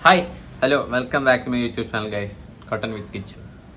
Hi hello welcome back to my YouTube channel guys cotton with Kichu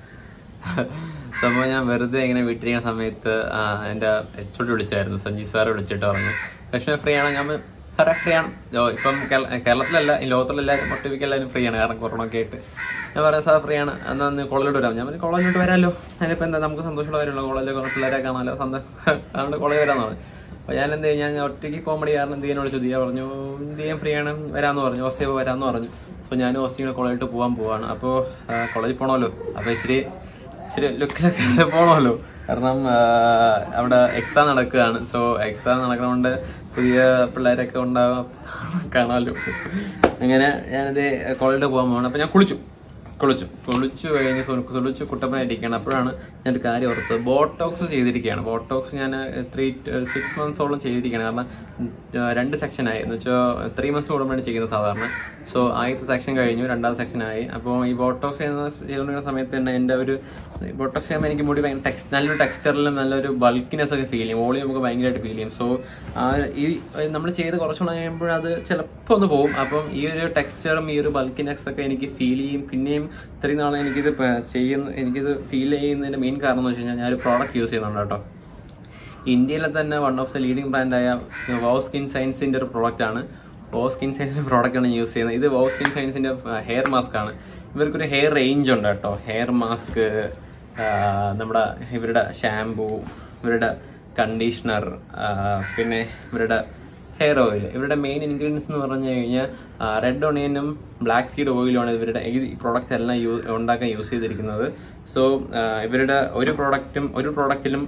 സംഭവം ഞാൻ വെറുതെ ഇങ്ങനെ വീട്ടിലിരിക്കുന്ന സമയത്ത് ആ, എൻ്റെ എച്ച് ഒടി വിളിച്ചായിരുന്നു സഞ്ജീവ് സാറ് വിളിച്ചിട്ട് പറഞ്ഞു ലക്ഷ്മി ഫ്രീ ആണ് ഞാൻ സാറേ ഫ്രീ ആണ് ഓ, ഇപ്പം കേരള- കേരളത്തിലല്ല ഈ ലോകത്തിലെല്ലാവരും ഒട്ടുമിക്ക എല്ലാവരും ഫ്രീ ആണ് കാരണം കൊറോണ ഒക്കെ ആയിട്ട് ഞാൻ പറയാം സാർ ഫ്രീ ആണ് എന്നാൽ ഒന്ന് കോളേജിലോട്ട് വരാം ഞാൻ പറഞ്ഞു കോളേജിലോട്ട് വരാമല്ലോ അതിനിപ്പോൾ എന്താ നമുക്ക് സന്തോഷമുള്ള കാര്യമുള്ളൂ കോളേജിൽ കുറേ പിള്ളേരെ കാണാമല്ലോ സന്തോഷം അതുകൊണ്ട് കോളേജ് വരാമെന്ന് പറഞ്ഞു അപ്പോൾ ഞാൻ എന്ത് ചെയ്യും ഞാൻ ഓട്ടിക്ക് കോമഡി കാരണം ദിയനെ വിളിച്ചു ദിയ പറഞ്ഞു ദിയം ഫ്രീ ആണ് വരാമെന്ന് പറഞ്ഞു ഓസ്റ്റേ വരാമെന്ന് പറഞ്ഞു സോ ഞാൻ ഓസ്റ്റിങ്ങനെ കോളേജിലോട്ട് പോകാൻ പോവാണ് അപ്പോൾ കോളേജിൽ പോകണമല്ലോ അപ്പോൾ ഇച്ചിരി ഇച്ചിരി ലുക്കിലൊക്കെ പോകണമല്ലോ കാരണം ആ, അവിടെ എക്സാം നടക്കുകയാണ് സോ എക്സാം നടക്കണോണ്ട് പുതിയ പിള്ളേരൊക്കെ ഉണ്ടാകും കാണാമല്ലോ അങ്ങനെ ഞാനത് കോളേജിൽ പോകാൻ പോകണം അപ്പോൾ ഞാൻ കുളിച്ചു കുളിച്ചു കുളിച്ചു കഴിഞ്ഞ് സു- കുളിച്ചു കുട്ടപ്പനായിരിക്കുകയാണ് അപ്പോഴാണ് ഞാനൊരു കാര്യം ഓർത്തത് ബോട്ടോക്സ് ചെയ്തിരിക്കുകയാണ് ബോട്ടോക്സ് ഞാൻ ത്രീ സിക്സ് മന്ത്സോളം ചെയ്തിരിക്കുകയാണ് കാരണം ഉം, രണ്ട് സെക്ഷനായി എന്ന് വെച്ചാൽ ത്രീ മന്ത്സ് കൂടുമ്പോഴാണ് ചെയ്യുന്നത് സാധാരണ സോ ആദ്യത്തെ സെക്ഷൻ കഴിഞ്ഞു രണ്ടാമത്തെ സെക്ഷനായി അപ്പോൾ ഈ ബോട്ടോക്സ് ചെയ്യുന്ന ചെയ്തുകൊണ്ടിരിക്കുന്ന സമയത്ത് തന്നെ എൻ്റെ ഒരു ബോട്ടോക്സ് ചെയ്യുമ്പോൾ എനിക്ക് മുടി ഭയങ്കര ടെക്സ് നല്ലൊരു ടെക്സ്ചറിലും നല്ലൊരു ബൾക്കിനെസ് ഒക്കെ ഫീൽ ചെയ്യും വോളിയം നമുക്ക് ഭയങ്കരമായിട്ട് ഫീൽ ചെയ്യും സോ ഈ നമ്മൾ ചെയ്ത് കുറച്ചുകൂടെ കഴിയുമ്പോൾ അത് ചിലപ്പോൾ ഒന്ന് പോകും അപ്പം ഈ ഒരു ടെക്സ്ചറും ഈ ഒരു ബൾക്കിനെസ് ഒക്കെ എനിക്ക് ഫീൽ ചെയ്യും പിന്നെയും ഇത്രയും നാളെ എനിക്കിത് പ- ചെയ്യുന്ന എനിക്കിത് ഫീൽ ചെയ്യുന്നതിൻ്റെ മെയിൻ കാരണം എന്ന് വെച്ച് കഴിഞ്ഞാൽ ഞാനൊരു പ്രോഡക്റ്റ് യൂസ് ചെയ്യുന്നുണ്ട് കേട്ടോ ഇന്ത്യയിലെ തന്നെ വൺ ഓഫ് ദ ലീഡിംഗ് ബ്രാൻഡായ വോ സ്കിൻ സയൻസിൻ്റെ ഒരു പ്രോഡക്റ്റ് ആണ് വോ സ്കിൻ സയൻസിൻ്റെ പ്രോഡക്റ്റ് ആണ് യൂസ് ചെയ്യുന്നത് ഇത് വോ സ്കിൻ സയൻസിൻ്റെ ഹെയർ മാസ്ക് ആണ് ഇവർക്കൊരു ഹെയർ റേഞ്ച് ഉണ്ട് കേട്ടോ ഹെയർ മാസ്ക് നമ്മുടെ ഇവരുടെ ഷാംപൂ ഇവരുടെ കണ്ടീഷണർ പിന്നെ ഇവരുടെ ഹെയർ ഓയിൽ ഇവരുടെ മെയിൻ ഇൻഗ്രീഡിയൻസ് എന്ന് പറഞ്ഞു കഴിഞ്ഞാൽ റെഡ് ഒണിയനും ബ്ലാക്ക് സീഡ് ഓയിലുമാണ് ഇവരുടെ ഈ പ്രോഡക്റ്റ്സ് എല്ലാം യൂ ഉണ്ടാക്കാൻ യൂസ് ചെയ്തിരിക്കുന്നത് സോ ഇവരുടെ ഒരു പ്രോഡക്റ്റും ഒരു പ്രോഡക്റ്റിലും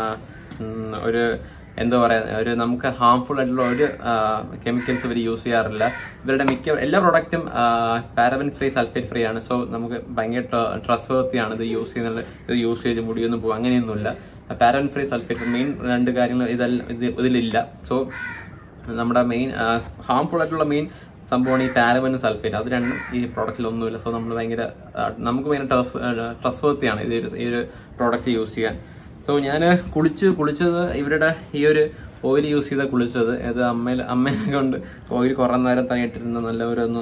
ഒരു എന്താ പറയുക ഒരു നമുക്ക് ഹാംഫുൾ ആയിട്ടുള്ള ഒരു കെമിക്കൽസ് ഇവർ യൂസ് ചെയ്യാറില്ല ഇവരുടെ മിക്ക എല്ലാ പ്രോഡക്റ്റും പാരബൻ ഫ്രീ സൾഫേറ്റ് ഫ്രീ ആണ് സോ നമുക്ക് ഭയങ്കര ട്രസ്റ്റ് വർത്തിയാണ് ഇത് യൂസ് ചെയ്യുന്നത് ഇത് യൂസ് ചെയ്ത് മുടിയൊന്നും പോകും അങ്ങനെയൊന്നുമില്ല പാരബൻ ഫ്രീ സൾഫേറ്റ് മെയിൻ രണ്ട് കാര്യങ്ങൾ ഇതെല്ലാം ഇത് ഇതിലില്ല സോ നമ്മുടെ മെയിൻ ഹാംഫുൾ ആയിട്ടുള്ള മെയിൻ സംഭവമാണ് ഈ പാരബനും സൾഫേറ്റ് അത് രണ്ടും ഈ പ്രോഡക്റ്റിലൊന്നുമില്ല സോ നമ്മൾ ഭയങ്കര ആ, നമുക്ക് ഭയങ്കര ടഫ് ട്രസ്റ്റ് വർത്തിയാണ് ഇത് ഒരു- ഈ ഒരു പ്രോഡക്റ്റ് യൂസ് ചെയ്യാൻ സോ ഞാൻ കുളിച്ച് കുളിച്ചത് ഇവരുടെ ഈ ഒരു ഓയിൽ യൂസ് ചെയ്താൽ കുളിച്ചത് ഇത് അമ്മയിൽ അമ്മയെ കൊണ്ട് ഓയിൽ കുറേ നേരം തനിയിട്ടിരുന്ന് നല്ല ഒരു ഒന്ന്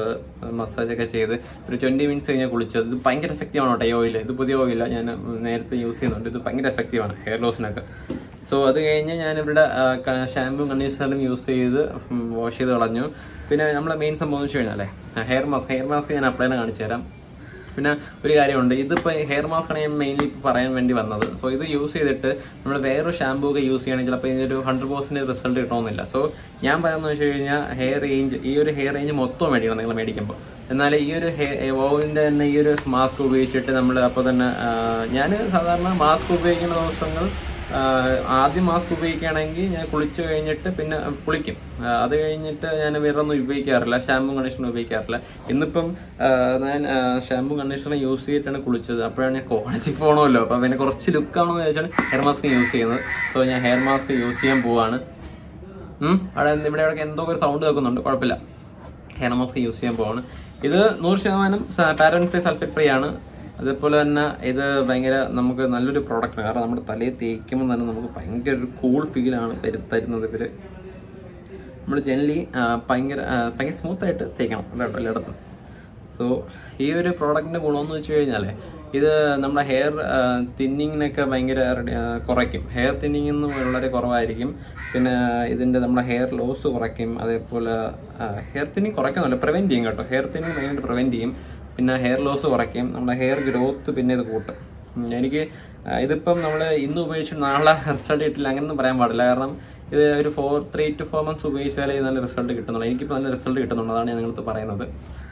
മസാജ് ഒക്കെ ചെയ്ത് ഒരു ട്വൻറ്റി മിനിറ്റ്സ് കഴിഞ്ഞാൽ കുളിച്ചത് ഇത് ഭയങ്കര എഫക്റ്റീവ് ആണ് കേട്ടോ ഈ ഓയിൽ ഇത് പുതിയ ഓയില ഞാൻ നേരത്തെ യൂസ് ചെയ്യുന്നുണ്ട് ഇത് ഭയങ്കര എഫക്റ്റീവ് ആണ് ഹെയർ ലോസിനൊക്കെ സോ അത് കഴിഞ്ഞ് ഞാൻ ഇവിടെ ഷാമ്പും കണ്ടീഷണറും യൂസ് ചെയ്ത് വാഷ് ചെയ്ത് കളഞ്ഞു പിന്നെ നമ്മളെ മെയിൻ സംഭവം എന്ന് വെച്ച് കഴിഞ്ഞാൽ ഹെയർ മാസ്ക് ഹെയർ മാസ്ക് ഞാൻ അപ്ലൈ കാണിച്ചു തരാം പിന്നെ ഒരു കാര്യമുണ്ട് ഇതിപ്പോൾ ഹെയർ മാസ്ക് ആണ് ഞാൻ മെയിൻലി പറയാൻ വേണ്ടി വന്നത് സോ ഇത് യൂസ് ചെയ്തിട്ട് നമ്മൾ വേറൊരു ഷാമ്പൂ ഒക്കെ യൂസ് ചെയ്യണമെങ്കിൽ ചിലപ്പോൾ ഇതിനൊരു ഹൺഡ്രഡ് പെർസെൻറ്റ് റിസൾട്ട് കിട്ടണമെന്നില്ല സോ ഞാൻ പറയുന്നത് വെച്ച് കഴിഞ്ഞാൽ ഹെയർ റേഞ്ച് ഈ ഒരു ഹെയർ റേഞ്ച് മൊത്തം മേടിക്കണം നിങ്ങൾ മേടിക്കുമ്പോൾ എന്നാൽ ഈ ഒരു ഓവിൻ്റെ തന്നെ ഈ ഒരു മാസ്ക് ഉപയോഗിച്ചിട്ട് നമ്മൾ അപ്പോൾ തന്നെ ഞാൻ സാധാരണ മാസ്ക് ഉപയോഗിക്കുന്ന ദിവസങ്ങൾ ആഹ് ആദ്യം മാസ്ക് ഉപയോഗിക്കുകയാണെങ്കിൽ ഞാൻ കുളിച്ച് കഴിഞ്ഞിട്ട് പിന്നെ കുളിക്കും ആഹ് അത് കഴിഞ്ഞിട്ട് ഞാൻ വേറെ ഒന്നും ഉപയോഗിക്കാറില്ല ഷാമ്പും കണ്ടീഷണറും ഉപയോഗിക്കാറില്ല ഇന്നിപ്പം ആഹ് ഞാൻ ഷാമ്പും കണ്ടീഷണറും യൂസ് ചെയ്തിട്ടാണ് കുളിച്ചത് അപ്പോഴാണ് ഞാൻ കോളേജിൽ പോകണമല്ലോ അപ്പം പിന്നെ കുറച്ച് ലുക്കാണെന്ന് വെച്ചാൽ ഹെയർ മാസ്ക് യൂസ് ചെയ്യുന്നത് സോ ഞാൻ ഹെയർ മാസ്ക് യൂസ് ചെയ്യാൻ പോവാണ് ഉം, അവിടെ എന്ത് ഇവിടെ ഇവിടെ എന്തോ ഒരു സൗണ്ട് കേൾക്കുന്നുണ്ട് കുഴപ്പമില്ല ഹെയർ മാസ്ക് യൂസ് ചെയ്യാൻ പോവാണ് ഇത് നൂറ് ശതമാനം പാരൻ ഫ്രീ സൾഫേറ്റ് ഫ്രീ ആണ് അതേപോലെ തന്നെ ഇത് ഭയങ്കര നമുക്ക് നല്ലൊരു പ്രോഡക്റ്റാണ് കാരണം നമ്മുടെ തലയിൽ തേക്കുമ്പോൾ തന്നെ നമുക്ക് ഭയങ്കര ഒരു കൂൾ ഫീലാണ് തരുന്നത് ഇവർ നമ്മൾ ജനറലി ഭയങ്കര ആ, ഭയങ്കര സ്മൂത്തായിട്ട് തേക്കണം കേട്ടോ എല്ലായിടത്തും സോ ഈ ഒരു പ്രോഡക്റ്റിൻ്റെ ഗുണമെന്ന് വെച്ച് കഴിഞ്ഞാൽ ഇത് നമ്മുടെ ഹെയർ തിന്നിങ്ങിനൊക്കെ ഭയങ്കര റെഡി- ആ, കുറയ്ക്കും ഹെയർ തിന്നിങ് എന്ന് വളരെ കുറവായിരിക്കും പിന്നെ ഇതിൻ്റെ നമ്മുടെ ഹെയർ ലോസ് കുറയ്ക്കും അതേപോലെ ഹെയർ തിന്നിങ് കുറയ്ക്കുന്നില്ല പ്രിവെൻറ്റ് ചെയ്യും കേട്ടോ ഹെയർ തിന്നിങ് മെയിനായിട്ട് പ്രിവെൻറ്റ് ചെയ്യും പിന്നെ ഹെയർ ലോസ് കുറയ്ക്കും നമ്മുടെ ഹെയർ ഗ്രോത്ത് പിന്നെ ഇത് കൂട്ടും ഉം, എനിക്ക് ആ, ഇതിപ്പം നമ്മൾ ഇന്ന് ഉപയോഗിച്ച് നാളെ റിസൾട്ട് കിട്ടില്ല അങ്ങനെയൊന്നും പറയാൻ പാടില്ല കാരണം ഇത് ഒരു four three to four months ഉപയോഗിച്ചാലേ നല്ല റിസൾട്ട് കിട്ടുന്നുള്ളൂ എനിക്കിപ്പോൾ നല്ല റിസൾട്ട് കിട്ടുന്നുണ്ട് അതാണ് ഞാൻ നിങ്ങളടുത്ത് പറയുന്നത്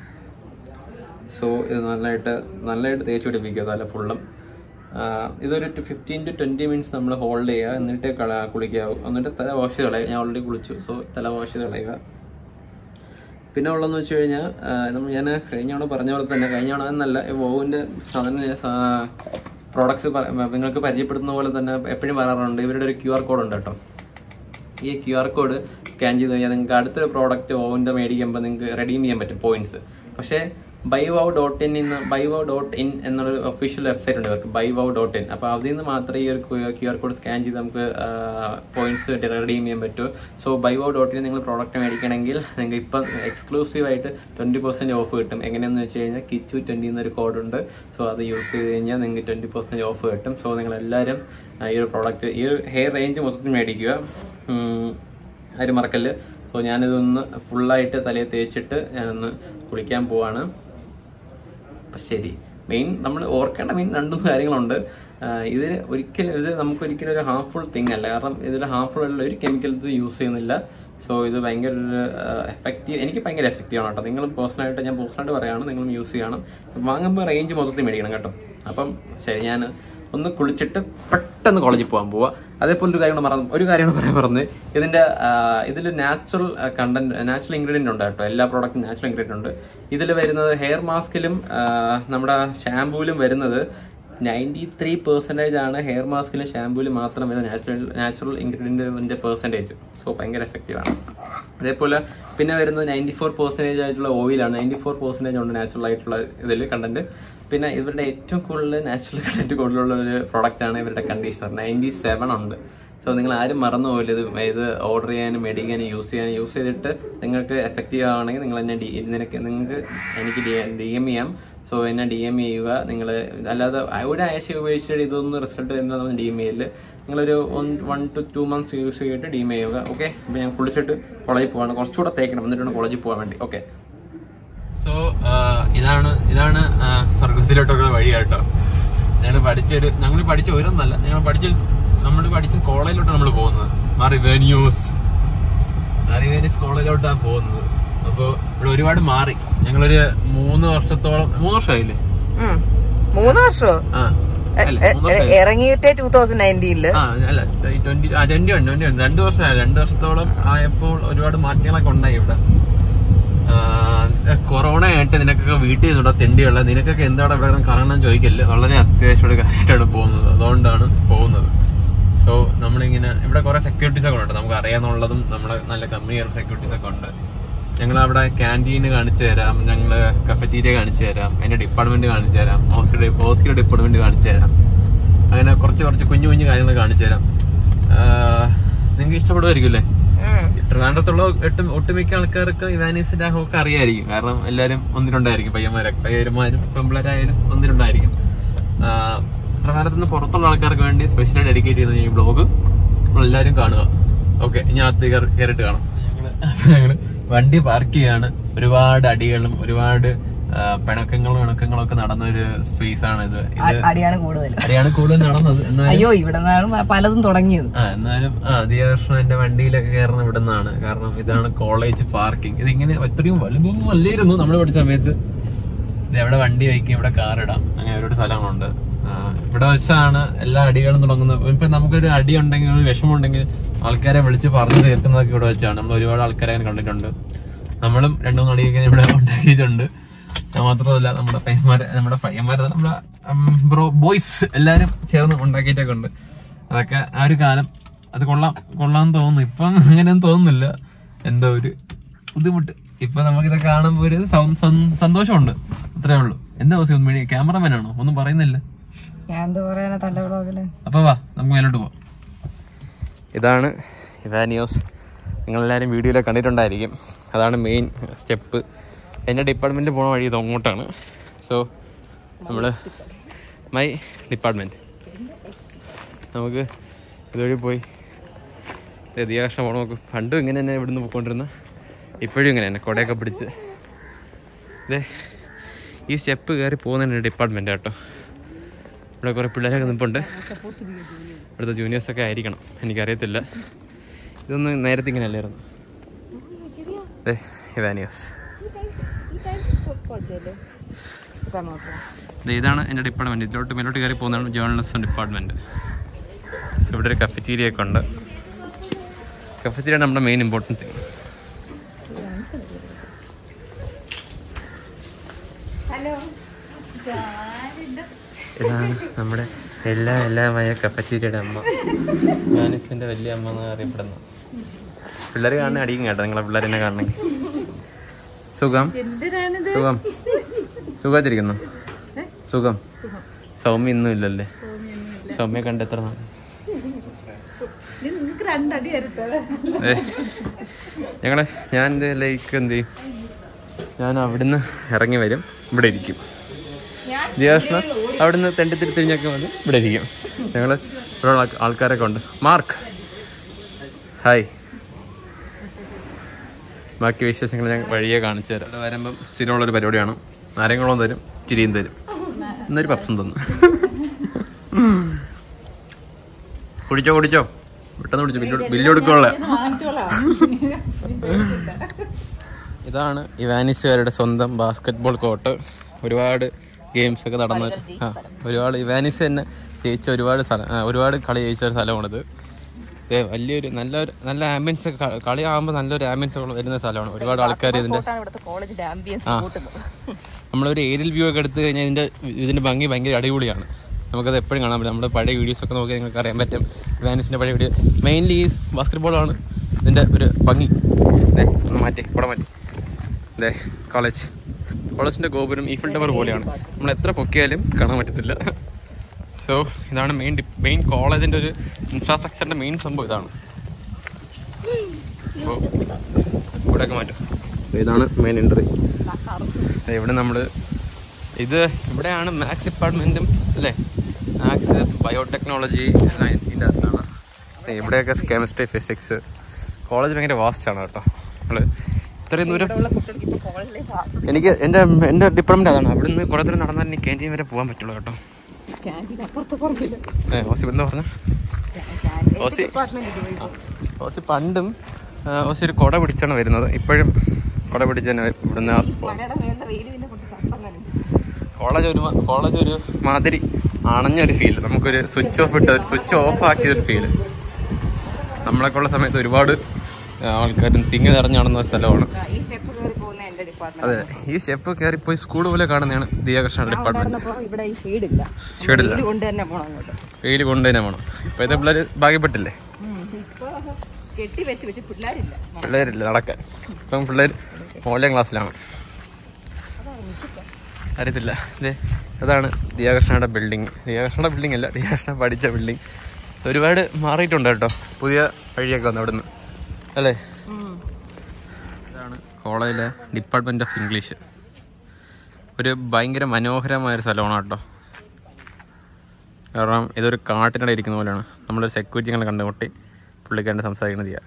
സോ ഇത് നല്ലതായിട്ട് നല്ലതായിട്ട് തേച്ച് പിടിപ്പിക്കുക തല ഫുള്ളും ഇതൊരു ഫിഫ്റ്റീൻ ടു ട്വൻറ്റി മിനിറ്റ്സ് നമ്മൾ ഹോൾഡ് ചെയ്യുക എന്നിട്ട് കള കുളിക്കാവും എന്നിട്ട് തല വാഷ് ചെയ്ത് കളയുക ഞാൻ ഓൾറെഡി കുളിച്ചു സോ തല വാഷ് ചെയ്ത് കളയുക പിന്നെ ഉള്ളതെന്ന് വെച്ച് കഴിഞ്ഞാൽ നമ്മൾ ഞാൻ കഴിഞ്ഞ തവണ പറഞ്ഞ പോലെ തന്നെ കഴിഞ്ഞ തവണ എന്നല്ല ഈ വോവിൻ്റെ സാധനം പ്രോഡക്ട്സ് നിങ്ങൾക്ക് പരിചയപ്പെടുത്തുന്ന പോലെ തന്നെ എപ്പോഴും പറയാറുണ്ട് ഇവരുടെ ഒരു ക്യു ആർ കോഡ് ഉണ്ട് കേട്ടോ ഈ ക്യു ആർ കോഡ് സ്കാൻ ചെയ്ത് കഴിഞ്ഞാൽ നിങ്ങൾക്ക് അടുത്തൊരു പ്രോഡക്റ്റ് ഓവിൻ്റെ മേടിക്കുമ്പോൾ നിങ്ങൾക്ക് റെഡീം ചെയ്യാൻ പറ്റും പോയിന്റ്സ് പക്ഷേ ബൈവൗ ഡോട്ട് ഇൻ നിന്ന് ബൈവൗ ഡോട്ട് ഇൻ എന്നൊരു ഒഫീഷ്യൽ വെബ്സൈറ്റ് ഉണ്ട് ഇവർക്ക് ബൈവൗ ഡോട്ട് ഇൻ അപ്പോൾ അതിൽ നിന്ന് മാത്രമേ ഈ ഒരു ക്യു ആർ കോഡ് സ്കാൻ ചെയ്ത് നമുക്ക് പോയിന്റ്സ് റെഡീം ചെയ്യാൻ പറ്റൂ സോ ബൈവൗ ഡോട്ട് ഇൻ നിങ്ങൾ പ്രോഡക്റ്റ് മേടിക്കണമെങ്കിൽ നിങ്ങൾക്ക് ഇപ്പം എക്സ്ക്ലൂസീവ് ആയിട്ട് ട്വൻറ്റി പെർസെൻറ്റ് ഓഫ് കിട്ടും എങ്ങനെയാണെന്ന് വെച്ച് കഴിഞ്ഞാൽ കിച്ചു ട്വൻറ്റി എന്നൊരു കോഡുണ്ട് സോ അത് യൂസ് ചെയ്ത് കഴിഞ്ഞാൽ നിങ്ങൾക്ക് ട്വൻറ്റി പെർസെൻറ്റ് ഓഫ് കിട്ടും സോ നിങ്ങൾ എല്ലാവരും ഈ ഒരു പ്രോഡക്റ്റ് ഈ ഒരു ഹെയർ റേഞ്ച് മൊത്തത്തിൽ മേടിക്കുക ഉം, ആരും മറക്കല്ല് സോ ഞാനിതൊന്ന് ഫുള്ളായിട്ട് തലയിൽ തേച്ചിട്ട് ഞാനൊന്ന് കുളിക്കാൻ പോവാണ് അപ്പം ശരി മെയിൻ നമ്മൾ ഓർക്കേണ്ട മെയിൻ രണ്ടു മൂന്ന് കാര്യങ്ങളുണ്ട് ആഹ് ഇതിന് ഒരിക്കലും ഇത് നമുക്ക് ഒരിക്കലും ഒരു ഹാർംഫുൾ തിങ് അല്ല കാരണം ഇതിൽ ഹാർംഫുൾ ഉള്ള ഒരു കെമിക്കൽ ഇത് യൂസ് ചെയ്യുന്നില്ല സോ ഇത് ഭയങ്കര ഒരു എഫക്റ്റീവ് എനിക്ക് ഭയങ്കര എഫക്റ്റീവ് ആണ് കേട്ടോ നിങ്ങൾ പേഴ്സണലായിട്ട് ഞാൻ പേഴ്സണലായിട്ട് പറയുകയാണ് നിങ്ങളും യൂസ് ചെയ്യണം വാങ്ങുമ്പോൾ റേഞ്ച് മൊത്തത്തിൽ മേടിക്കണം കേട്ടോ അപ്പം ശരി ഞാൻ ഒന്ന് കുളിച്ചിട്ട് പെട്ടെന്ന് കോളേജിൽ പോകാൻ പോവാ അതേപോലെ ഒരു കാര്യം കൂടെ മറന്നു ഒരു കാര്യം കൂടെ പറയാൻ പറഞ്ഞത് ഇതിന്റെ ഇതിൽ നാച്ചുറൽ കണ്ടന്റ് നാച്ചുറൽ ഇൻഗ്രീഡിയന്റ് ഉണ്ട് കേട്ടോ എല്ലാ പ്രോഡക്റ്റും നാച്ചുറൽ ഇൻഗ്രീഡിയന്റ് ഉണ്ട് ഇതിൽ വരുന്നത് ഹെയർ മാസ്കിലും നമ്മുടെ ഷാമ്പൂവിലും വരുന്നത് നയൻറ്റി ത്രീ പെർസെൻറ്റേജ് ആണ് ഹെയർ മാസ്കിലും ഷാമ്പൂവിലും മാത്രം വരുന്ന നാച്ചുറൽ നാച്ചുറൽ ഇൻഗ്രീഡിയൻറ്റിൻ്റെ പെർസെൻറ്റേജ് സോ ഭയങ്കര എഫക്റ്റീവ് ആണ് അതേപോലെ പിന്നെ വരുന്നത് നയൻറ്റി ഫോർ പെർസെൻറ്റേജ് ആയിട്ടുള്ള ഓയിലാണ് നയൻറ്റി ഫോർ പെർസെൻറ്റേജ് ഉണ്ട് നാച്ചുറൽ ആയിട്ടുള്ള ഇതിൽ കണ്ടന്റ് പിന്നെ ഇവരുടെ ഏറ്റവും കൂടുതൽ നാച്ചുറൽ കണ്ടന്റ് കൂടുതലുള്ള ഒരു പ്രോഡക്റ്റ് ആണ് ഇവരുടെ കണ്ടീഷണർ നയൻറ്റി സെവൻ ഉണ്ട് സോ നിങ്ങൾ ആരും മറന്നു പോകില്ല ഇത് ഇത് ഓർഡർ ചെയ്യാനും മേടിക്കാനും യൂസ് ചെയ്യാനും യൂസ് ചെയ്തിട്ട് നിങ്ങൾക്ക് എഫക്റ്റീവ് ആണെങ്കിൽ നിങ്ങൾ എന്നെ ഡി നിനക്ക് നിങ്ങൾക്ക് എനിക്ക് ഡി എം ചെയ്യാം സോ എന്നെ ഡി എം ചെയ്യുക നിങ്ങൾ അല്ലാതെ ഒരാഴ്ച ഉപയോഗിച്ചിട്ട് ഇതൊന്നും റിസൾട്ട് വരുന്നതൊന്നും ഡി എം ചെയ്യല് നിങ്ങളൊരു one to two months use ചെയ്തിട്ട് ഡി എം ചെയ്യുക ഓക്കെ അപ്പോൾ ഞാൻ കുളിച്ചിട്ട് കോളേജിൽ പോവാണ് കുറച്ചുകൂടെ തേക്കണം എന്നിട്ടാണ് കോളേജിൽ പോകാൻ വേണ്ടി ഓക്കെ സോ ഇതാണ് ഇതാണ് സർഗസിലോട്ടുള്ള വഴി കേട്ടോ ഞങ്ങൾ പഠിച്ചൊരു ഞങ്ങൾ പഠിച്ച ഒരൊന്നല്ല ഞങ്ങൾ പഠിച്ച നമ്മൾ പഠിച്ച കോളേജിലോട്ട് നമ്മൾ പോകുന്നത് മറിവേനിയൂസ് മറിവേനിയസ് കോളേജിലോട്ടാണ് പോകുന്നത് അപ്പോൾ ഇവിടെ ഒരുപാട് മാറി ഞങ്ങളൊരു മൂന്ന് വർഷത്തോളം മൂന്ന് വർഷമായില്ലേ ഉം. മൂന്ന് വർഷമോ ആ അല്ല എ- മൂന്ന് എ- വർഷമായി ഇറങ്ങിയിട്ട് ടൂ തൗസൻഡ് നയൻറ്റീനില് ആ അല്ല ട്വന്റി ആ ട്വന്റി വൺ ട്വന്റി വൺ രണ്ട് വർഷമായി രണ്ട് വർഷത്തോളം ആയപ്പോൾ ഒരുപാട് മാറ്റങ്ങളൊക്കെ ഉണ്ടായി ഇവിടെ കൊറോണ ആയിട്ട് നിനക്കൊക്കെ വീട്ടിൽ നിന്നുള്ള തെണ്ടിയുള്ള നിനക്കൊക്കെ എന്താണ് ഇവിടെ കിടന്ന് കറങ്ങണം ചോദിക്കല് വളരെ അത്യാവശ്യം ഒരു കാര്യമായിട്ടാണ് പോകുന്നത് അതുകൊണ്ടാണ് പോകുന്നത് സോ നമ്മളിങ്ങനെ ഇവിടെ കുറെ സെക്യൂരിറ്റീസ് ഒക്കെ ഉണ്ട് നമുക്ക് അറിയാന്നുള്ളതും നമ്മുടെ നല്ല കമ്പനിയുടെ സെക്യൂരിറ്റീസ് ഒക്കെ ഉണ്ട് ഞങ്ങൾ അവിടെ ക്യാൻറ്റീന് കാണിച്ചു തരാം ഞങ്ങൾ കഫറ്റീരിയ കാണിച്ചു തരാം അതിന്റെ ഡിപ്പാർട്ട്മെന്റ് കാണിച്ചു തരാം ഹോസ്പിറ്റൽ ഹോസ്പിറ്റൽ ഡിപ്പാർട്ട്മെന്റ് കാണിച്ചു തരാം അങ്ങനെ കുറച്ച് കുറച്ച് കുഞ്ഞു കുഞ്ഞു കാര്യങ്ങൾ കാണിച്ചു തരാം നിങ്ങൾക്ക് ഇഷ്ടപ്പെടുമായിരിക്കും അല്ലേ ട്രിവാൻഡ്രത്തുള്ള ഒട്ടും ഒട്ടുമിക്ക ആൾക്കാർക്ക് ഇവാനീസിന്റെ ഒക്കെ അറിയായിരിക്കും കാരണം എല്ലാവരും ഒന്നിലുണ്ടായിരിക്കും പയ്യന്മാരൊക്കെ പയ്യന്മാരും പെമ്പിളരായാലും ഒന്നിലുണ്ടായിരിക്കും ട്രിവാൻഡ്രത്ത് നിന്ന് പുറത്തുള്ള ആൾക്കാർക്ക് വേണ്ടി സ്പെഷ്യലായി ഡെഡിക്കേറ്റ് ചെയ്യുന്ന ഈ ബ്ലോഗ് എല്ലാവരും കാണുക ഓക്കെ ഇനി അകത്ത് കയറി- കയറിയിട്ട് കാണാം ഞങ്ങള് ഞങ്ങള് വണ്ടി പാർക്ക് ചെയ്യാണ് ഒരുപാട് അടികളും ഒരുപാട് ആ, പിണക്കങ്ങളും ഇണക്കങ്ങളും ഒക്കെ നടന്ന ഒരു സ്പേസ് ആണ് ഇത് ഇത് അടിയാണ് കൂടുതൽ അടിയാണ് കൂടുതൽ നടന്നത് എന്നാൽ അയ്യോ ഇവിടെ നിന്നാണ് പലതും തുടങ്ങിയത് ആ എന്നാലും ആ ദിയാകൃഷ്ണൻ എന്റെ വണ്ടിയിലൊക്കെ കയറുന്ന ഇവിടെ നിന്നാണ് കാരണം ഇതാണ് കോളേജ് പാർക്കിംഗ് ഇതിങ്ങനെ ഇത്രയും വലുതൊന്നും അല്ലായിരുന്നു നമ്മൾ പഠിച്ച സമയത്ത് ഇത് എവിടെ വണ്ടി വയ്ക്കും ഇവിടെ കാർ ഇടാം അങ്ങനെ ഒരുപാട് സ്ഥലങ്ങളുണ്ട് ആ, ഇവിടെ വെച്ചാണ് എല്ലാ അടികളും തുടങ്ങുന്നത് ഇപ്പൊ നമുക്കൊരു അടി ഉണ്ടെങ്കിൽ ഒരു വിഷമം ഉണ്ടെങ്കിൽ ആൾക്കാരെ വിളിച്ച് പറഞ്ഞു തീർക്കുന്നതൊക്കെ ഇവിടെ വെച്ചാണ് നമ്മൾ ഒരുപാട് ആൾക്കാരെ അങ്ങനെ കണ്ടിട്ടുണ്ട് നമ്മളും രണ്ടു മൂന്ന് അടിയൊക്കെ ഇവിടെ ഉണ്ടാക്കിയിട്ടുണ്ട് അത് മാത്രമല്ല നമ്മുടെ പയ്യന്മാരെ നമ്മുടെ പയ്യന്മാരെ നമ്മുടെ ബ്രോ ബോയ്സ് എല്ലാരും ചേർന്ന് ഉണ്ടാക്കിയിട്ടൊക്കെ ഉണ്ട് അതൊക്കെ ആ ഒരു കാലം അത് കൊള്ളാം കൊള്ളാന്ന് തോന്നുന്നു ഇപ്പം അങ്ങനെയൊന്നും തോന്നുന്നില്ല എന്തോ ഒരു ബുദ്ധിമുട്ട് ഇപ്പൊ നമുക്കിതൊക്കെ കാണുമ്പോ ഒരു സൗ- സം- സന്തോഷമുണ്ട് അത്രേ ഉള്ളൂ എന്താ ദിവസം മീഡിയ ക്യാമറമാൻ ആണോ ഒന്നും പറയുന്നില്ല ഞാൻ എന്താ പറയാനാ തന്റെ ബ്ലോഗില് അപ്പൊ വാ നമുക്ക് മേലോട്ട് പോവാം ഇതാണ് ഇവാനിയോസ് നിങ്ങളെല്ലാവരും വീഡിയോയിൽ കണ്ടിട്ടുണ്ടായിരിക്കും അതാണ് മെയിൻ സ്റ്റെപ്പ് എൻ്റെ ഡിപ്പാർട്ട്മെൻറ്റ് പോണ വഴി ഇത് അങ്ങോട്ടാണ് സോ നമ്മൾ മൈ ഡിപ്പാർട്ട്മെൻറ്റ് നമുക്ക് ഇതുവഴി പോയി രതിയാകൃഷ്ണ പോകണം നമുക്ക് പണ്ടും ഇങ്ങനെ തന്നെ ഇവിടുന്ന് പോയിക്കൊണ്ടിരുന്ന ഇപ്പോഴും ഇങ്ങനെ തന്നെ കുടയൊക്കെ പിടിച്ച് ഇതേ ഈ സ്റ്റെപ്പ് കയറി പോകുന്നതിൻ്റെ ഡിപ്പാർട്ട്മെൻറ്റ് കേട്ടോ ഇവിടെ കുറേ പിള്ളേരൊക്കെ നിൽപ്പുണ്ട് ഇവിടുത്തെ ജൂനിയേഴ്സൊക്കെ ആയിരിക്കണം എനിക്കറിയത്തില്ല ഇതൊന്നും നേരത്തെ ഇങ്ങനെ അല്ലായിരുന്നു ദേ, ഇവാനിയോസ് ദേ, ഇതാണ് എൻ്റെ ഡിപ്പാർട്ട്മെൻറ്റ് ഇതിലോട്ട് മേലോട്ട് കയറി പോകുന്നതാണ് ജേർണലിസം ഡിപ്പാർട്ട്മെൻറ്റ് സോ ഇവിടെ ഒരു കഫറ്റീരിയ ഒക്കെ ഉണ്ട് കഫറ്റീരിയ നമ്മുടെ മെയിൻ ഇമ്പോർട്ടൻറ്റ് തിങ് ഇതാണ് നമ്മുടെ എല്ലാ എല്ലാമായ കപ്പച്ചീരിയുടെ അമ്മ മാനിസിന്റെ വലിയ അമ്മ എന്ന് അറിയപ്പെടുന്ന പിള്ളേർ കാണുന്ന അടിക്കും കേട്ടോ നിങ്ങളെ പിള്ളേർ എന്നെ കാണണമെങ്കിൽ സുഖം സുഖം സുഖമായിട്ടിരിക്കുന്നു സുഖം സൗമ്യ ഇന്നും ഇല്ലല്ലേ സൗമ്യ കണ്ടെത്ര നാൾ ഏ, ഞങ്ങള് ഞാൻ എന്ത് ലൈക്ക് എന്ത് ചെയ്യും ഞാൻ അവിടുന്ന് ഇറങ്ങി വരും ഇവിടെ ഇരിക്കും ജിയാസ്ന അവിടുന്ന് തെണ്ടിത്തിരി തിരിഞ്ഞൊക്കെ വന്ന് ഇവിടെ ഇരിക്കും ഞങ്ങൾ ഇവിടെ ആൾ- ആൾക്കാരൊക്കെ ഉണ്ട് മാർക്ക് ഹായ് ബാക്കി വിശേഷങ്ങൾ ഞാൻ വഴിയെ കാണിച്ചു തരാം ഇവിടെ വരുമ്പം സ്ഥിരമുള്ളൊരു പരിപാടിയാണ് നാരങ്ങളും തരും ചിരിയും തരും എന്നൊരു പപ്സും തന്നു കുടിച്ചോ കുടിച്ചോ പെട്ടെന്ന് കുടിച്ചോ ബില്ല് ബില്ല് കൊടുക്കുള്ള ഇതാണ് ഇവാനിസുകാരുടെ സ്വന്തം ബാസ്കറ്റ്ബോൾ കോർട്ട് ഒരുപാട് ഗെയിംസ് ഒക്കെ നടന്ന് ആ ഒരുപാട് ഇവാനിസ് തന്നെ ജയിച്ച ഒരുപാട് സ്ഥലം ആ, ഒരുപാട് കളി ജയിച്ച ഒരു സ്ഥലമാണിത് ഏ വലിയൊരു നല്ലൊരു നല്ല ആംബിയൻസ് ഒക്കെ ക- കളി ആകുമ്പോൾ നല്ലൊരു ആംബിയൻസ് ഒക്കെ വരുന്ന സ്ഥലമാണ് ഒരുപാട് ആൾക്കാർ ഇതിന്റെ ഇവിടുത്തെ കോളേജിന്റെ ആംബിയൻസ് കൂട്ടുന്നത് നമ്മളൊരു ഏരിയൽ വ്യൂ ഒക്കെ എടുത്തു കഴിഞ്ഞാൽ ഇതിന്റെ ഇതിന്റെ ഭംഗി ഭയങ്കര അടിപൊളിയാണ് നമുക്കത് എപ്പോഴും കാണാൻ പറ്റും നമ്മുടെ പഴയ വീഡിയോസ് ഒക്കെ നോക്കി നിങ്ങൾക്ക് അറിയാൻ പറ്റും വാനിസിന്റെ പഴയ വീഡിയോ മെയിൻലി ഈ ബാസ്കറ്റ്ബോൾ ആണ് ഇതിന്റെ ഒരു ഭംഗി ദേ, ഒന്ന് മാറ്റി ഇവിടെ മാറ്റി അതെ കോളേജ് കോളേജിന്റെ ഗോപുരം ഈഫിൽ ടവർ പോലെയാണ് നമ്മൾ എത്ര പൊക്കിയാലും കാണാൻ പറ്റത്തില്ല സോ ഇതാണ് മെയിൻ മെയിൻ കോളേജിന്റെ ഒരു ഇൻഫ്രാസ്ട്രക്ചറിന്റെ മെയിൻ സംഭവം ഇതാണ് അപ്പോൾ ഇവിടെയൊക്കെ മാറ്റും ഇതാണ് മെയിൻ എൻട്രി ഇവിടെ നമ്മൾ ഇത് ഇവിടെയാണ് മാത്സ് ഡിപ്പാർട്ട്മെൻറ്റും അല്ലേ മാത്സ് ബയോടെക്നോളജി എല്ലാം ഇതിൻ്റെ അകത്താണ് ദേ ഇവിടെയൊക്കെ കെമിസ്ട്രി ഫിസിക്സ് കോളേജ് ഭയങ്കര വാസ്റ്റ് ആണ് കേട്ടോ നമ്മൾ ഇത്രയും ദൂരം കുട്ടികൾക്ക് ഇപ്പൊ കോളേജിലേക്ക് എനിക്ക് എൻ്റെ എൻ്റെ ഡിപ്പാർട്ട്മെൻറ്റ് അതാണ് അവിടുന്ന് കുറേ ദൂരം നടന്നാൽ എനിക്ക് ക്യാൻറ്റീൻ വരെ പോകാൻ പറ്റുള്ളൂ കേട്ടോ ക്യാൻറ്റീൻ അപ്പുറത്ത് പുറകില്ല ഏ ഓസി എന്താ പറഞ്ഞ ഓസി ഓസി പണ്ടും ആ, ഓസി ഒരു കുട പിടിച്ചാണ് വരുന്നത് ഇപ്പോഴും കുട പിടിച്ച് തന്നെ ഇവിടുന്ന് പോകും മലയുടെ മേളിലെ വെയിൽ പിന്നെ കൊണ്ട് തപ്പങ്ങനെ കോളേജ് ഒരു മ- കോളേജ് ഒരു മാതിരി അണഞ്ഞൊരു ഫീൽ നമുക്കൊരു സ്വിച്ച് ഓഫ് ഇട്ട് സ്വിച്ച് ഓഫ് ആക്കിയ ഒരു ഫീൽ നമ്മളൊക്കെ ഉള്ള സമയത്ത് ഒരുപാട് ആൾക്കാരും തിങ്ങി നിറഞ്ഞു നടന്ന സ്ഥലമാണ് ഈ സ്റ്റെപ്പ് കയറി പോകുന്ന എന്റെ ഡിപ്പാർട്ട്മെന്റ് അതെ ഈ സ്റ്റെപ്പ് കയറിപ്പോയി സ്കൂൾ പോലെ കാണുന്നതാണ് ദിയാകൃഷ്ണ ഡിപ്പാർട്ട്മെന്റ് ഉണ്ടായിരുന്നപ്പോ ഇവിടെ ഈ ഷെയ്ഡില്ല ഷെയ്ഡില്ല വെയിൽ കൊണ്ട് തന്നെ പോണം അങ്ങോട്ട് വെയിൽ കൊണ്ട് തന്നെ വേണം ഇപ്പോഴത്തെ പിള്ളേർ ഭാഗ്യപ്പെട്ടില്ലേ ഇപ്പൊ കെട്ടി വെച്ച് പക്ഷെ പിള്ളേരില്ല പിള്ളേരില്ല നടക്കാൻ ഇപ്പം പിള്ളേർ ഓൺലൈൻ ക്ലാസ്സിലാണ് അറിയത്തില്ല അല്ലേ അതാണ് ദിയാകൃഷ്ണയുടെ ബിൽഡിങ് ദിയാകൃഷ്ണയുടെ ബിൽഡിംഗ് അല്ല ദിയാകൃഷ്ണ പഠിച്ച ബിൽഡിംഗ് ഒരുപാട് മാറിയിട്ടുണ്ട് കേട്ടോ പുതിയ വഴിയൊക്കെ വന്നു അവിടുന്ന് അല്ലേ ഇതാണ് കോളേജിലെ ഡിപ്പാർട്ട്മെൻറ്റ് ഓഫ് ഇംഗ്ലീഷ് ഒരു ഭയങ്കര മനോഹരമായ ഒരു സ്ഥലമാണ് കേട്ടോ കാരണം ഇതൊരു കാട്ടിനിടെ ഇരിക്കുന്ന പോലെയാണ് നമ്മളൊരു സെക്യൂരിറ്റി ഇങ്ങനെ കണ്ടുമുട്ടി പുള്ളിക്കാരൻ്റെ സംസാരിക്കുന്നത് ചെയ്യുക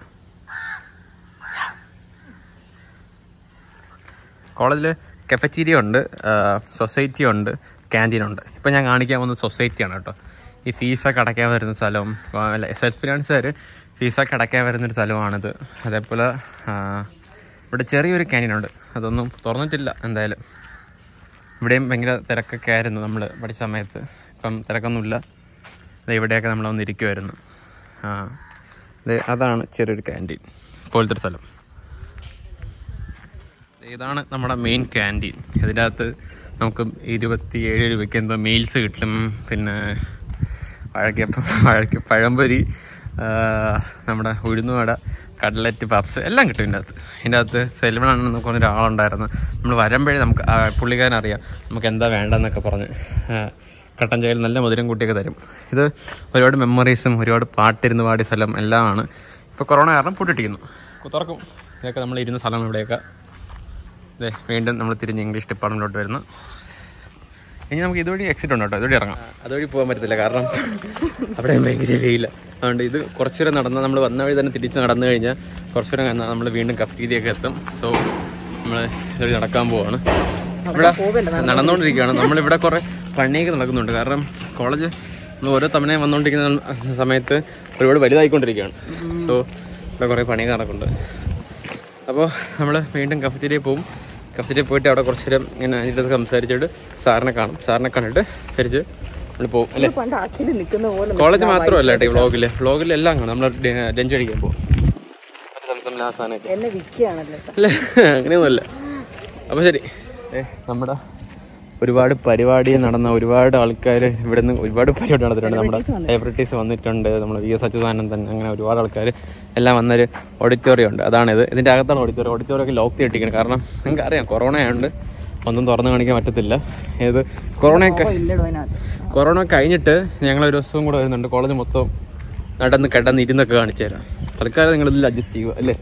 കോളേജിൽ കഫറ്റീരിയ ഉണ്ട് സൊസൈറ്റി ഉണ്ട് ക്യാൻറ്റീൻ ഉണ്ട് ഇപ്പം ഞാൻ കാണിക്കാൻ പോകുന്നത് സൊസൈറ്റിയാണ് കേട്ടോ ഈ ഫീസൊക്കെ അടയ്ക്കാൻ വരുന്ന സ്ഥലവും സെൽഫ് ഫിനാൻസുകാർ ഫീസൊക്കെ അടയ്ക്കാൻ വരുന്നൊരു സ്ഥലമാണിത് അതേപോലെ ആ, ഇവിടെ ചെറിയൊരു ക്യാൻറ്റീനുണ്ട് അതൊന്നും തുറന്നിട്ടില്ല എന്തായാലും ഇവിടെയും ഭയങ്കര തിരക്കൊക്കെ ആയിരുന്നു നമ്മൾ പഠിച്ച സമയത്ത് ഇപ്പം തിരക്കൊന്നുമില്ല ദേ ഇവിടെയൊക്കെ നമ്മൾ വന്ന് ഇരിക്കുമായിരുന്നു ആ ദേ അതാണ് ചെറിയൊരു ക്യാൻറ്റീൻ പോലത്തെ ഒരു സ്ഥലം ഇതാണ് നമ്മുടെ മെയിൻ ക്യാൻറ്റീൻ ഇതിൻ്റെ അകത്ത് നമുക്ക് ഇരുപത്തി ഏഴ് രൂപയ്ക്ക് എന്തോ മീൽസ് കിട്ടും പിന്നെ വഴക്കപ്പം വഴക്ക പഴംപൊരി ആ, നമ്മുടെ ഉഴുന്നുവട കട്ലറ്റ് പപ്സ് എല്ലാം കിട്ടും ഇതിൻ്റെ അകത്ത് ഇതിൻ്റെ അകത്ത് സെൽവനാണെന്ന് പറഞ്ഞ ഒരാളുണ്ടായിരുന്നു നമ്മൾ വരുമ്പോഴേ നമുക്ക് ആ പുള്ളിക്കാരൻ അറിയാം നമുക്ക് എന്താ വേണ്ടതെന്നൊക്കെ പറഞ്ഞ് ആ, കട്ടൻ ചായയിൽ നല്ല മധുരം കൂട്ടിയൊക്കെ തരും ഇത് ഒരുപാട് മെമ്മറീസും ഒരുപാട് പാട്ടിരുന്ന് പാടിയ സ്ഥലം എല്ലാമാണ് ഇപ്പോൾ കൊറോണ കാരണം പൂട്ടിട്ടിരിക്കുന്നു തുറക്കും ഇതൊക്കെ നമ്മൾ ഇരുന്ന സ്ഥലം ഇവിടെയൊക്കെ അതെ വീണ്ടും നമ്മൾ തിരിഞ്ഞ് ഇംഗ്ലീഷ് ഡിപ്പാർട്ട്മെൻറ്റിലോട്ട് വരുന്നു ഇനി നമുക്ക് ഇതുവഴി എക്സിറ്റ് ഉണ്ട് കേട്ടോ ഇതുവഴി ഇറങ്ങാം അതുവഴി പോകാൻ പറ്റത്തില്ല കാരണം അവിടെ ഭയങ്കര വെയില അതുകൊണ്ട് ഇത് കുറച്ച് നേരം നടന്ന് നമ്മൾ വന്ന വഴി തന്നെ തിരിച്ച് നടന്നു കഴിഞ്ഞാൽ കുറച്ച് നേരം കഴിഞ്ഞാൽ നമ്മൾ വീണ്ടും കഫ്തീരിയൊക്കെ എത്തും സോ നമ്മൾ ഇതുവഴി നടക്കാൻ പോവാണ് ഇവിടെ നടന്നുകൊണ്ടിരിക്കുകയാണ് നമ്മളിവിടെ കുറേ പണിയൊക്കെ നടക്കുന്നുണ്ട് കാരണം കോളേജ് നമ്മൾ ഓരോ തവണയും വന്നുകൊണ്ടിരിക്കുന്ന സമയത്ത് ഒരുപാട് വലുതായിക്കൊണ്ടിരിക്കുകയാണ് സോ ഇവിടെ കുറേ പണിയൊക്കെ നടക്കുന്നുണ്ട് അപ്പോൾ നമ്മൾ വീണ്ടും കഫറ്റീരിയ പോവും കഫറ്റീരിയ പോയിട്ട് അവിടെ കുറച്ച് നേരം ഇങ്ങനെ അതിൻ്റെ അടുത്ത് സംസാരിച്ചിട്ട് സാറിനെ കാണും സാറിനെ കണ്ടിട്ട് തിരിച്ച് നമ്മൾ പോകും അല്ലേ പണ്ട് അഖില് നിൽക്കുന്ന പോലെ കോളേജ് മാത്രമല്ല കേട്ടോ ഈ വ്ളോഗിൽ വ്ളോഗിൽ എല്ലാം കാണും നമ്മൾ ലഞ്ച് അടിക്കാൻ പോകും മറ്റേ സംസം ആ സാധനമൊക്കെ എന്നെ വിൽക്കുകയാണല്ലോ അല്ലേ അങ്ങനെയൊന്നുമല്ല അപ്പോൾ ശരി ഏ നമ്മുടെ ഒരുപാട് പരിപാടി നടന്ന ഒരുപാട് ആൾക്കാർ ഇവിടെ നിന്ന് ഒരുപാട് പരിപാടി നടന്നിട്ടുണ്ട് നമ്മുടെ സെലിബ്രിറ്റീസ് വന്നിട്ടുണ്ട് നമ്മുടെ വി എസ് അച്യുതാനന്ദൻ അങ്ങനെ ഒരുപാട് ആൾക്കാർ എല്ലാം വന്നൊരു ഓഡിറ്റോറിയം ഉണ്ട് അതാണിത് ഇതിൻ്റെ അകത്താണ് ഓഡിറ്റോറിയം ഓഡിറ്റോറിയം ഒക്കെ ലോക്ക് ചെയ്തിട്ടിരിക്കുന്നത് കാരണം നിങ്ങൾക്ക് അറിയാം കൊറോണ ആയതുകൊണ്ട് ഒന്നും തുറന്നു കാണിക്കാൻ പറ്റത്തില്ല ഏത് കൊറോണയൊക്കെ ഇല്ലടോ അതിനകത്ത് കൊറോണ കഴിഞ്ഞിട്ട് ഞങ്ങൾ ഒരു ദിവസവും കൂടെ വരുന്നുണ്ട് കോളേജ് മൊത്തം നടന്ന് കിടന്ന് ഇരുന്നൊക്കെ കാണിച്ചു തരാം തൽക്കാലം നിങ്ങൾ ഇതിൽ അഡ്ജസ്റ്റ് ചെയ്യുക അല്ലേ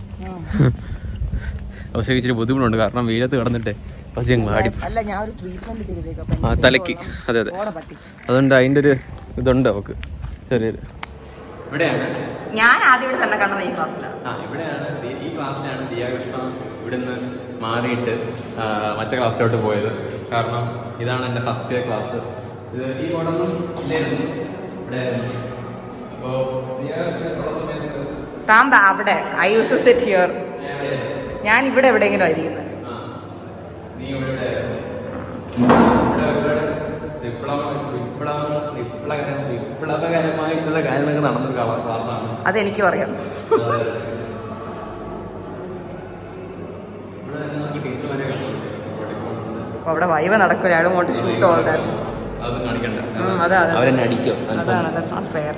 പക്ഷേ ഇച്ചിരി ബുദ്ധിമുട്ടുണ്ട് കാരണം വെയിലത്ത് കിടന്നിട്ട് പക്ഷേ അങ്ങ് മാടി അല്ല ഞാൻ ഒരു ട്രീറ്റ്മെന്റ് ചെയ്തേക്കാം ആ തലയ്ക്ക് അതെ അതെ ഓടെ പറ്റി അതുകൊണ്ട് അതിൻ്റെ ഒരു ഇതുണ്ട് അവക്ക് ചെറിയൊരു ഇവിടെയാണ് ഞാൻ ആദ്യം ഇവിടെ തന്നെ കണ്ടത് ഈ ക്ലാസ്സിലാണ് ആ ഇവിടെയാണ് ദി- ഈ ക്ലാസ്സിലാണ് ദിയാകൃഷ്ണ ഇവിടുന്ന് മാറിയിട്ട് ആ, മറ്റേ ക്ലാസ്സിലോട്ട് പോയത് കാരണം ഇതാണ് എൻ്റെ ഫസ്റ്റ് ഇയർ ക്ലാസ് ഇത് ഈ ബോർഡൊന്നും ഇല്ലായിരുന്നു ഇവിടെ അപ്പോൾ ദിയാകൃഷ്ണ സമയത്ത് താൻ ദാ അവിടെ I use to set here ഞാൻ ഇവിടെ എവിടെയെങ്കിലും ആയിരിക്കുന്നത് ആ, നീ ഇവിടെ ഇവിടെ ഒരുപാട് വിപ്ലവ വിപ്ലവ വിപ്ലവകര വിപ്ലവകരമായിട്ടുള്ള കാര്യങ്ങളൊക്കെ നടന്നൊരു കള- ക്ലാസ്സാണ് അതെനിക്കും അറിയാം ഇവിടെ തന്നെ നമുക്ക് ടീച്ചർമാരെ കാണാം ഇവിടെ പോകുന്നുണ്ട്. അപ്പൊ അവിടെ വൈവ നടക്കില്ല I don't shoot all that അതൊന്നും കാണിക്കണ്ട അതെ അതെ അവരെന്നെ അടിക്കും അതാണ് ദാറ്റ്സ് നോട്ട് ഫെയർ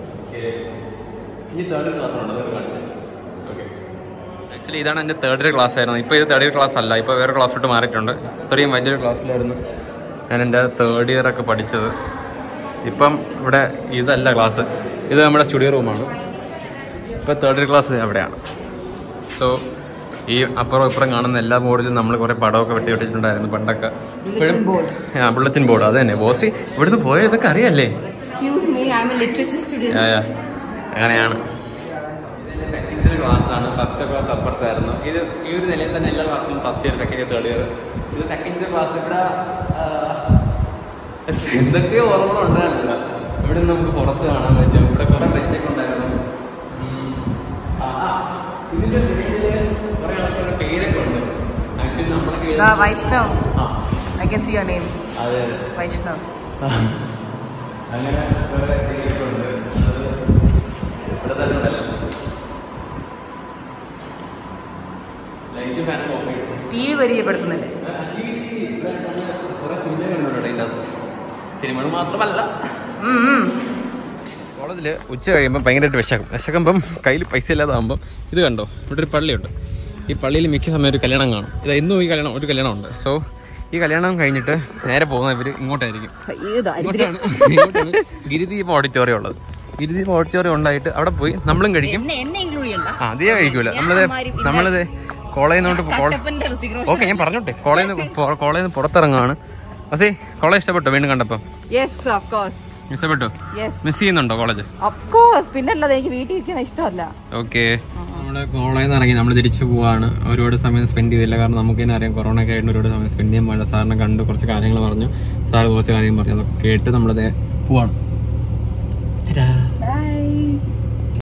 ഈ തേർഡ് ക്ലാസ് ഉണ്ട് അതൊക്കെ കാണിച്ചു ആക്ച്വലി ഇതാണ് എൻ്റെ തേർഡ് ഇയർ ക്ലാസ് ആയിരുന്നു ഇപ്പോൾ ഇത് തേർഡ് ഇയർ ക്ലാസ് അല്ല ഇപ്പോൾ വേറെ ക്ലാസ്സിലോട്ട് മാറിയിട്ടുണ്ട് ഇത്രയും വലിയൊരു ക്ലാസ്സിലായിരുന്നു ഞാൻ എൻ്റെ തേർഡ് ഇയർ ഒക്കെ പഠിച്ചത് ഇപ്പം ഇവിടെ ഇതല്ല ക്ലാസ് ഇത് നമ്മുടെ സ്റ്റുഡിയോ റൂമാണ് ഇപ്പോൾ തേർഡ് ഇയർ ക്ലാസ് അവിടെയാണ് സോ ഈ അപ്പുറം ഇപ്പുറം കാണുന്ന എല്ലാ ബോർഡിലും നമ്മൾ കുറേ പടമൊക്കെ വെട്ടി വെട്ടിച്ചിട്ടുണ്ടായിരുന്നു പണ്ടൊക്കെ ഇപ്പോഴും ആ ബുള്ളറ്റിൻ ബോർഡ് അത് തന്നെ ബോസ് ഇവിടുന്ന് പോയ ഇതൊക്കെ അറിയാല്ലേ excuse me I'm a literature student yeah, yeah. അങ്ങനെയാണ് ടെക്നിക്കൽ ക്ലാസ് ആണ് ഫസ്റ്റ് ക്ലാസ് അപ്പുറത്തായിരുന്നു ഇത് ഈ ഒരു നിലയിൽ തന്നെ എല്ലാ ക്ലാസ്സിലും first year second year third year ഇത് ടെക്നിക്കൽ ക്ലാസ് ഇവിടെ ആ, എന്തൊക്കെയോ ഓർമ്മ ഉണ്ടായിരുന്നില്ല ഇവിടെ നിന്ന് നമുക്ക് പുറത്ത് കാണാൻ പറ്റും ഇവിടെ കുറെ ബെഞ്ചൊക്കെ ഉണ്ടായിരുന്നു ഉം. ആ, ആ, ഇതിന്റെ പേരില് കുറെ ആൾക്കാരുടെ പേരൊക്കെ ഉണ്ട് ആക്ച്വലി നമ്മളൊക്കെ എഴുതുന്ന- വൈഷ്ണവ് ആ, I can see your name അതെ വൈഷ്ണവ് അങ്ങനെ കുറെ പേരൊക്കെ ഉണ്ട് അത് ഇവിടെ തന്നെ ഉണ്ടല്ലോ ലൈറ്റ് ഫാൻ ഓഫ് ചെയ്തു ടി വി പരിചയപ്പെടുത്തുന്നില്ലേ കുറെ സിനിമ കണ്ടിട്ടുണ്ട് അതിൻ്റെ അകത്ത് സിനിമകൾ മാത്രമല്ല ഉം, ഉം. കോളേജിൽ ഉച്ച കഴിയുമ്പോൾ ഭയങ്കരമായിട്ട് വിശക്കും വിശക്കുമ്പം കയ്യിൽ പൈസ ഇല്ലാതാകുമ്പം ഇത് കണ്ടോ ഇവിടെ ഒരു പള്ളിയുണ്ട് ഈ പള്ളിയിൽ മിക്ക സമയം ഒരു കല്യാണം കാണും ഇത് എന്നും ഈ കല്യാണം ഒരു കല്യാണം ഉണ്ട് സോ ഈ കല്യാണം കഴിഞ്ഞിട്ട് നേരെ പോകുന്ന ഇവർ ഇങ്ങോട്ടായിരിക്കും ഈ ദാരിദ്ര്യം ഇങ്ങോട്ടാണ് ഇങ്ങോട്ടാണ് ഗിരിദീപ് ഓഡിറ്റോറിയം ഉള്ളത് ഗിരിദീപ് ഓഡിറ്റോറിയം ഉണ്ടായിട്ട് അവിടെ പോയി നമ്മളും കഴിക്കും എന്നെ എന്നെ ഇൻക്ലൂഡ് ചെയ്യണ്ട ആ അതേ കഴിക്കൂല നമ്മളത് നമ്മളത് കോളേജിൽ നിന്നോട്ട് കട്ടപ്പന്റെ ഋതിക് റോഷൻ ഓക്കെ ഞാൻ പറഞ്ഞോട്ടെ കോളേജിൽ നിന്ന് കോളേജിൽ നിന്ന് പുറത്തിറങ്ങാണ് അസേ കോളേജ് ഇഷ്ടപ്പെട്ടോ വീണ്ടും കണ്ടപ്പോൾ യെസ് ഓഫ് കോഴ്സ് ഇഷ്ടപ്പെട്ടോ യെസ് മിസ് ചെയ്യുന്നുണ്ടോ കോളേജ് ഓഫ് കോഴ്സ് പിന്നെ അല്ലാതെ എനിക്ക് വീട്ടിൽ ഇരിക്കാൻ ഇഷ്ടമല്ല ഓക്കെ നമ്മൾ കോളേജിൽ നിന്ന് ഇറങ്ങി നമ്മൾ തിരിച്ചു പോവാണ് ഒരുപാട് സമയം സ്പെൻഡ് ചെയ്തില്ല കാരണം നമുക്ക് തന്നെ അറിയാം കൊറോണ ഒക്കെ ആയിട്ട് ഒരുപാട് സമയം സ്പെൻഡ് ചെയ്യാൻ പാടില്ല സാറിനെ കണ്ട് കുറച്ച് കാര്യങ്ങൾ പറഞ്ഞു സാർ കുറച്ച് കാര്യങ്ങൾ പറഞ്ഞു അതൊക്കെ കേട്ട് നമ്മളത് പോവാണ് ബൈ